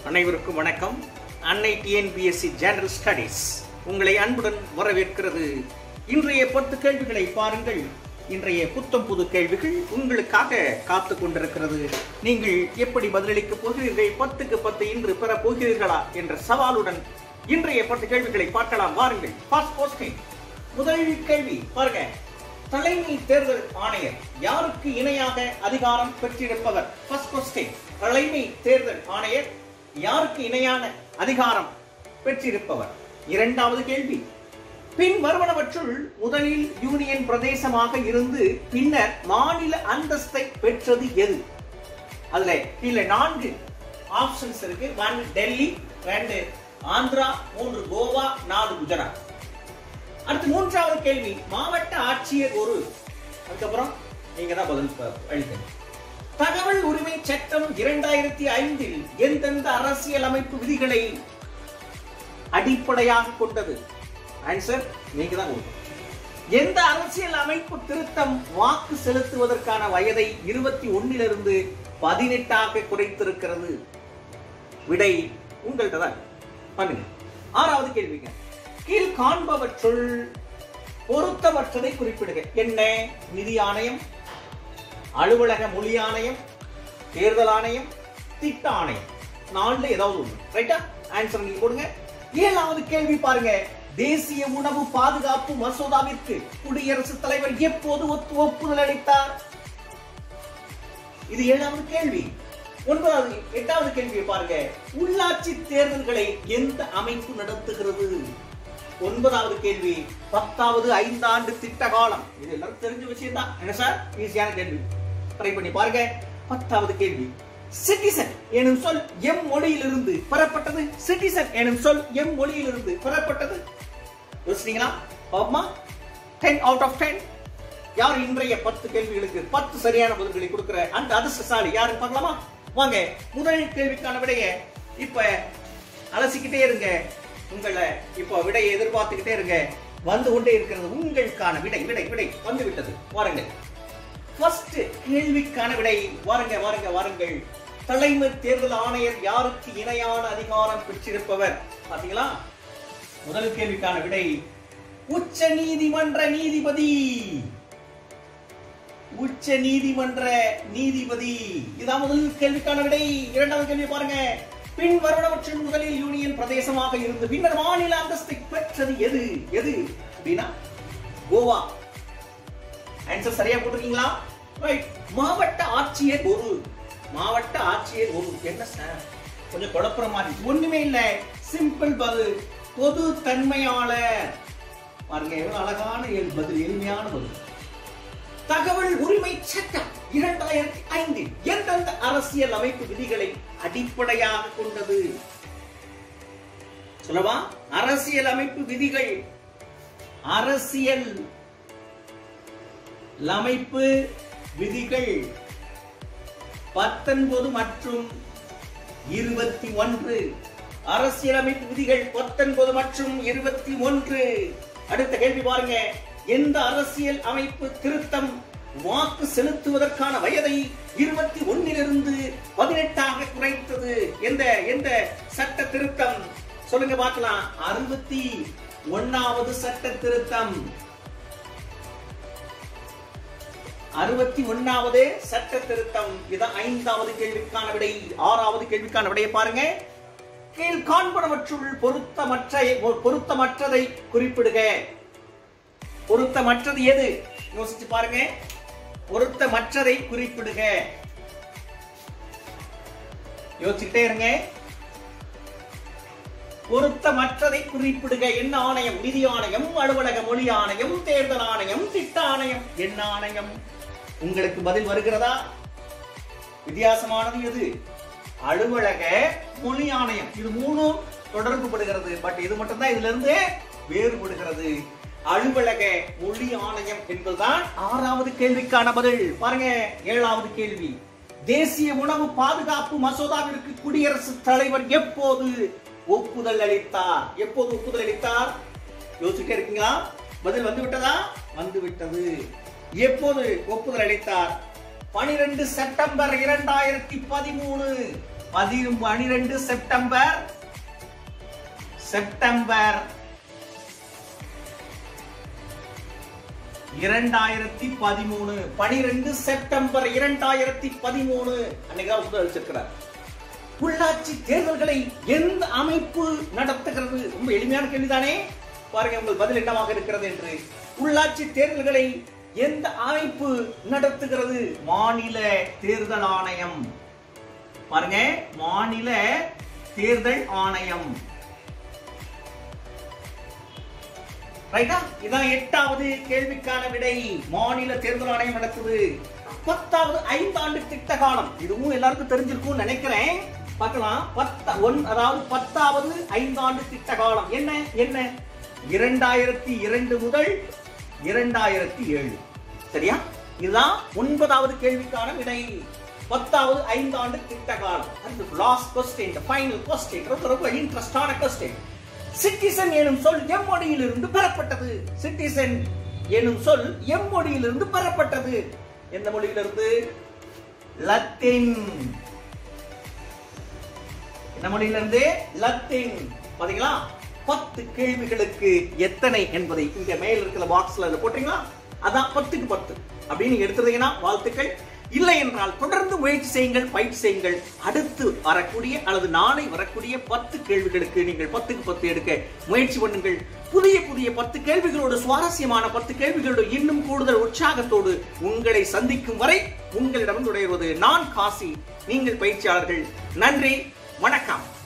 அனைவருக்கும் வணக்கம் அன்னை டிஎன்பிஎஸ்சி ஜெனரல் ஸ்டடீஸ் உங்களை அன்புடன் வரவேற்கிறது இன்றைய பத்து கேள்விகளை பாருங்கள் இன்றைய புத்தம் புது கேள்விகள் உங்களுக்காக காத்து கொண்டிருக்கிறது நீங்கள் எப்படி பதிலளிக்கப் போகிறீர்கள் பத்துக்கு பத்து இன்று பெற போகிறீர்களா என்ற சவாலுடன் இன்றைய பத்து கேள்விகளை பார்க்கலாம் வாருங்கள் First question. முதல் கேள்வி பாருங்க தலைமை தேர்தல் ஆணையர் யாருக்கு இணையாக அதிகாரம் பெற்றிருப்பவர் First question. தலைமை தேர்தல் ஆணையர் யாருக்கு இணையான அதிகாரம் பெற்றிருப்பவர் இரண்டாவது கேள்வி பின் வருவனவற்றுள் முதலில் யூனியன் பிரதேசமாக இருந்து பின்னர் மாநில அந்தஸ்தை பெற்றது எது அதுல கீழே நான்கு ஆப்ஷன்ஸ் இருக்கு ஒன் டெல்லி ரெண்டு ஆந்திரா மூன்று கோவா நாலு குஜராத் அடுத்து மூன்றாவது கேள்வி மாவட்ட ஆட்சியர் ஒரு அதுக்கப்புறம் நீங்க தான் பதில் ப- அளிக்கணும் தகவல் உரிமை சட்டம் இரண்டாயிரத்தி ஐந்தில் எந்தெந்த அரசியல் அமைப்பு விதிகளை அடிப்படையாக கொண்டது ஆன்சர் நீங்க தான் கொடுக்கணும் எந்த அரசியல் அமைப்பு திருத்தம் வாக்கு செலுத்துவதற்கான வயதை இருபத்தி ஒன்னிலிருந்து பதினெட்டாக குறைத்திருக்கிறது விடை உங்கள்கிட்ட தான் பண்ணுங்க ஆறாவது கேள்விங்க கீழ் காண்பவற்றுள் பொருத்தமற்றதை குறிப்பிடுக என்ன நிதி ஆணையம் அலுவலக மொழி ஆணையம் தேர்தல் ஆணையம் திட்ட ஆணையம் நாலுல ஏதாவது ஒண்ணு ரைட்டா ஆன்சர் நீங்க கொடுங்க ஏழாவது கேள்வி பாருங்க தேசிய உணவு பாதுகாப்பு மசோதாவிற்கு குடியரசுத் தலைவர் எப்போது ஒத்து ஒப்புதல் அளித்தார் இது ஏழாவது கேள்வி ஒன்பதாவது எட்டாவது கேள்வியை பாருங்க உள்ளாட்சி தேர்தல்களை எந்த அமைப்பு நடத்துகிறது ஒன்பதாவது கேள்வி பத்தாவது ஐந்தாண்டு திட்ட காலம் இது எல்லாரும் தெரிஞ்ச விஷயம் தான் என்ன சார் ஈஸியான கேள்வி ட்ரை பண்ணி பாருங்க பத்தாவது கேள்வி சிட்டிசன் எனும் சொல் எம் மொழியிலிருந்து பெறப்பட்டது சிட்டிசன் எனும் சொல் எம் மொழியிலிருந்து பெறப்பட்டது யோசிச்சீங்களா பாப்பமா டென் அவுட் ஆஃப் டென் யார் இன்றைய பத்து கேள்விகளுக்கு பத்து சரியான பதில்களை கொடுக்கிற அந்த அதிர்ஷ்டசாலி யாருன்னு பார்க்கலாமா வாங்க முதல் கேள்விக்கான விடைய இப்ப அலசிக்கிட்டே இருங்க உங்களை இப்போ விடையை எதிர்பார்த்துக்கிட்டே இருங்க வந்து கொண்டே இருக்கிறது உங்களுக்கான விடை விடை விடை வந்து விட்டது வாருங்கள் ஃபர்ஸ்ட் கேள்விக்கான விடை வாருங்க வாருங்க வாருங்கள் தலைமை தேர்தல் ஆணையர் யாருக்கு இணையான அதிகாரம் பெற்றிருப்பவர் பாத்தீங்களா முதல் கேள்விக்கான விடை உச்ச நீதிமன்ற நீதிபதி உச்ச நீதிமன்ற நீதிபதி இதான் முதல் கேள்விக்கான விடை இரண்டாவது கேள்வி பாருங்க பின் வருடவற்றின் முதலில் யூனியன் பிரதேசமாக இருந்து பின்னர் மாநில அந்தஸ்தை பெற்றது எது எது அப்படின்னா கோவா ஆன்சர் சரியா போட்டிருக்கீங்களா ரைட் மாவட்ட ஆட்சியர் ஒரு மாவட்ட ஆட்சியர் ஒரு என்ன சார் கொஞ்சம் குழப்புற மாதிரி ஒண்ணுமே இல்ல சிம்பிள் பதில் பொது தன்மையாளர் பாருங்க எவ்வளவு அழகான எள் பதில் எளிமையான பதில் தகவல் உரிமை சட்டம் இரண்டாயிரத்தி ஐந்தில் எந்தெந்த அரசியல் அமைப்பு விதிகளை அடிப்படையாக கொண்டது சொல்லவா அரசியல் அமைப்பு விதிகள் அரசியல் அமைப்பு விதிகள் பத்தொன்பது மற்றும் இருபத்தி ஒன்று அரசியலமைப்பு விதிகள் பத்தொன்பது மற்றும் இருபத்தி ஒன்று அடுத்த கேள்வி பாருங்க எந்த அரசியல் அமைப்பு திருத்தம் வாக்கு செலுத்துவதற்கான வயதை இருபத்தி ஒன்னிலிருந்து பதினெட்டாக குறைத்தது எந்த எந்த சட்ட திருத்தம் சொல்லுங்க பார்க்கலாம் அறுபத்தி ஒன்னாவது சட்ட திருத்தம் அறுபத்தி ஒன்னாவது சட்ட திருத்தம் இதான் ஐந்தாவது கேள்விக்கான விடை ஆறாவது கேள்விக்கான விடையை பாருங்க கீழ் காண்பனவற்றுள் பொருத்தமற்ற பொருத்தமற்றதை குறிப்பிடுக பொருத்தமற்றது எது யோசிச்சு பாருங்க பொருத்தமற்றதை குறிப்பிடுக யோசிச்சுட்டே இருங்க பொருத்தமற்றதை குறிப்பிடுக என்ன ஆணையம் நிதி ஆணையம் அலுவலக மொழி ஆணையம் தேர்தல் ஆணையம் திட்ட ஆணையம் என்ன ஆணையம் உங்களுக்கு பதில் வருகிறதா வித்தியாசமானது எது அலுவலக மொழி ஆணையம் இது மூணும் தொடர்பு படுகிறது பட் இது மட்டும்தான் இதுல இருந்து வேறுபடுகிறது அலுவலக மொழி ஆணையம் என்பதுதான் ஆறாவது கேள்விக்கான பதில் பாருங்க ஏழாவது கேள்வி தேசிய உணவு பாதுகாப்பு மசோதாவிற்கு குடியரசுத் தலைவர் எப்போது ஒப்புதல் அளித்தார் எப்போது ஒப்புதல் அளித்தார் யோசிச்சுட்டே இருக்கீங்களா பதில் வந்து விட்டதா வந்து விட்டது எப்போது ஒப்புதல் அளித்தார் பனிரெண்டு செப்டம்பர் இரண்டாயிரத்தி பதிமூணு பதி பனிரெண்டு செப்டம்பர் செப்டம்பர் இரண்டாயிரத்தி பதிமூணு பனிரெண்டு செப்டம்பர் இரண்டாயிரத்தி பதிமூணு அன்னைக்குதான் உத்தரவு அளிச்சிருக்கிறார் உள்ளாட்சி தேர்தல்களை எந்த அமைப்பு நடத்துகிறது ரொம்ப எளிமையான கேள்விதானே பாருங்க உங்கள் பதில் என்னவாக இருக்கிறது என்று உள்ளாட்சி தேர்தல்களை எந்த அமைப்பு நடத்துகிறது மாநில தேர்தல் ஆணையம் பாருங்க மாநில தேர்தல் ஆணையம் ரைட்டா இதான் எட்டாவது கேள்விக்கான விடை மாநில தேர்தல் ஆணையம் நடத்துது பத்தாவது ஐந்தாண்டு திட்ட காலம் இதுவும் எல்லாருக்கும் தெரிஞ்சிருக்கும் நினைக்கிறேன் பார்க்கலாம் பத்த ஒன் அதாவது பத்தாவது ஐந்தாண்டு திட்ட காலம் என்ன என்ன இரண்டாயிரத்தி இரண்டு முதல் இரண்டாயிரத்தி ஏழு சரியா இதுதான் ஒன்பதாவது கேள்விக்கான விடை பத்தாவது ஐந்தாண்டு திட்ட காலம் அந்த லாஸ்ட் கொஸ்டின் ஃபைனல் கொஸ்டின் ரொம்ப ரொம்ப இன்ட்ரெஸ்டான கொஸ்டின் சிட்டிசன் எனும் சொல் எம்மொழியிலிருந்து பெறப்பட்டது சிட்டிசன் எனும் சொல் எம்மொழியிலிருந்து பெறப்பட்டது எந்த மொழியிலிருந்து லத்தீன் என்ன மொழியிலிருந்து லத்தீன் பாத்தீங்களா பத்து கேள்விகளுக்கு எத்தனை என்பதை இங்க மேல் இருக்கிற பாக்ஸ்ல அதை போட்டீங்களா அதான் பத்துக்கு பத்து அப்படின்னு நீங்க எடுத்துறீங்கன்னா வாழ்த்துக்கள் இல்லை என்றால் தொடர்ந்து முயற்சி செய்யுங்கள் பயிற்சி செய்யுங்கள் அடுத்து வரக்கூடிய அல்லது நாளை வரக்கூடிய பத்து கேள்விகளுக்கு நீங்கள் பத்துக்கு பத்து எடுக்க முயற்சி பண்ணுங்கள் புதிய புதிய பத்து கேள்விகளோடு சுவாரஸ்யமான பத்து கேள்விகளோடு இன்னும் கூடுதல் உற்சாகத்தோடு உங்களை சந்திக்கும் வரை உங்களிடம் நுழைவது நான் காசி நீங்கள் பயிற்சியாளர்கள் நன்றி வணக்கம்